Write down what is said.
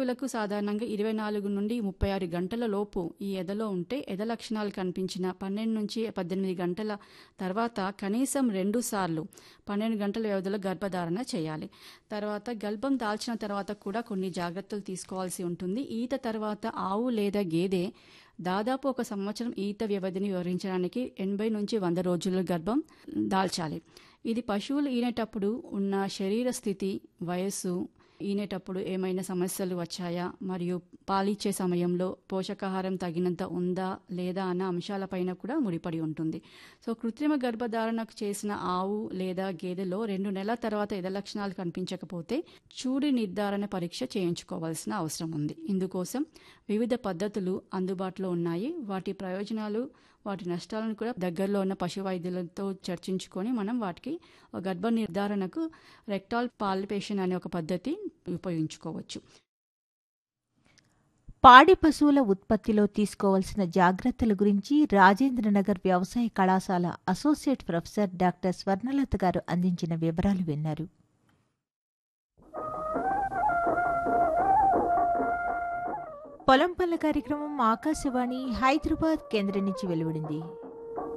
పశువులకు సాధారణంగా ఇరవై నాలుగు నుండి ముప్పై ఆరు గంటల లోపు ఈ ఎదలో ఉంటే ఎద లక్షణాలు కనిపించిన పన్నెండు నుంచి పద్దెనిమిది గంటల తర్వాత కనీసం రెండు సార్లు పన్నెండు గంటల వ్యవధిలో గర్భధారణ చేయాలి తర్వాత గర్భం దాల్చిన తర్వాత కూడా కొన్ని జాగ్రత్తలు తీసుకోవాల్సి ఉంటుంది ఈత తర్వాత ఆవు లేదా గేదె దాదాపు ఒక సంవత్సరం ఈత వ్యవధిని వివరించడానికి ఎనభై నుంచి వంద రోజుల గర్భం దాల్చాలి ఇది పశువులు ఈనేటప్పుడు ఉన్న శరీర స్థితి వయస్సు ఈనేటప్పుడు ఏమైనా సమస్యలు వచ్చాయా మరియు పాలిచ్చే సమయంలో పోషకాహారం తగినంత ఉందా లేదా అన్న అంశాలపైన కూడా ముడిపడి ఉంటుంది సో కృత్రిమ గర్భధారణకు చేసిన ఆవు లేదా గేదెలో రెండు నెలల తర్వాత ఎద లక్షణాలు కనిపించకపోతే చూడి నిర్ధారణ పరీక్ష చేయించుకోవాల్సిన అవసరం ఉంది ఇందుకోసం వివిధ పద్ధతులు అందుబాటులో ఉన్నాయి వాటి ప్రయోజనాలు వాటి నష్టాలను కూడా దగ్గరలో ఉన్న పశు వైద్యులతో చర్చించుకొని మనం వాటికి గర్భ నిర్ధారణకు రెక్టాల్ పాలిపేషన్ అనే ఒక పద్ధతి ఉపయోగించుకోవచ్చు పాడి పశువుల ఉత్పత్తిలో తీసుకోవాల్సిన జాగ్రత్తల గురించి రాజేంద్రనగర్ వ్యవసాయ కళాశాల అసోసియేట్ ప్రొఫెసర్ డాక్టర్ స్వర్ణలత గారు అందించిన వివరాలు విన్నారు పొలం పనుల కార్యక్రమం ఆకాశవాణి హైదరాబాద్ కేంద్రం నుంచి వెలువడింది